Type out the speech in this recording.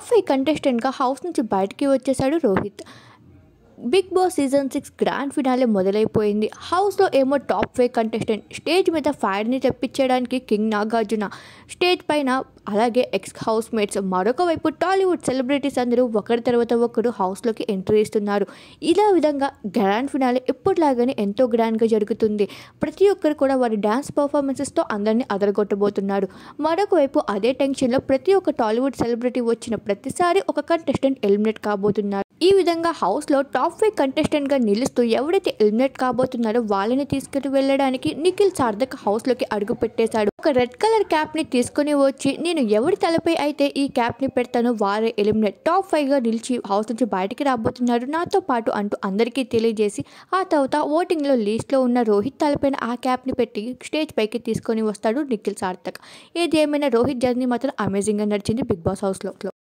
top five కంటెస్టెంట్గా house నుంచి బయటికి వచ్చేసాడు Rohit Bigg Boss season six grand finale మొదలైపోయింది హౌస్లో ఏమో టాప్ ఫైవ్ కంటెస్టెంట్ స్టేజ్ మీద ఫైర్ని తెప్పించడానికి కింగ్ నాగార్జున స్టేజ్ పైన అలాగే ఎక్స్ హౌస్ మేట్స్ మరొక వైపు టాలీవుడ్ సెలబ్రిటీస్ అందరూ ఒకరి తర్వాత ఒకరు హౌస్లోకి ఎంట్రీ ఇస్తున్నారు ఇలా విధంగా గ్రాండ్ ఫినాలే ఎప్పటిలాగానే ఎంతో గ్రాండ్గా జరుగుతుంది ప్రతి ఒక్కరు కూడా వారి డ్యాన్స్ పర్ఫార్మెన్సెస్తో అందరినీ అదరగొట్టబోతున్నారు మరొక వైపు అదే టెన్షన్లో ప్రతి ఒక్క టాలీవుడ్ సెలబ్రిటీ వచ్చిన ప్రతిసారి ఒక కంటెస్టెంట్ ఎలిమినేట్ కాబోతున్నారు ఈ విధంగా హౌస్లో టాప్ ఫైవ్ కంటెస్టెంట్గా నిలుస్తూ ఎవరైతే ఎలిమినేట్ కాబోతున్నారో వాళ్ళని తీసుకుని వెళ్ళడానికి నిఖిల్ సార్థక్ హౌస్లోకి అడుగు పెట్టేశాడు ఒక రెడ్ కలర్ క్యాప్ని తీసుకుని వచ్చి నేను ఎవరి తలపై అయితే ఈ క్యాప్ని పెడతానో వారే ఎలిమినేట్ టాప్ ఫైవ్గా నిలిచి హౌస్ నుంచి బయటికి రాబోతున్నారు నాతో పాటు అంటూ అందరికీ తెలియజేసి ఆ తర్వాత ఓటింగ్లో లీస్ట్లో ఉన్న రోహిత్ తలపైన ఆ క్యాప్ని పెట్టి స్టేజ్ పైకి తీసుకొని వస్తాడు నిఖిల్ సార్థక్ ఏది ఏమైనా రోహిత్ జర్నీ మాత్రం అమేజింగ్గా నడిచింది బిగ్ బాస్ హౌస్లో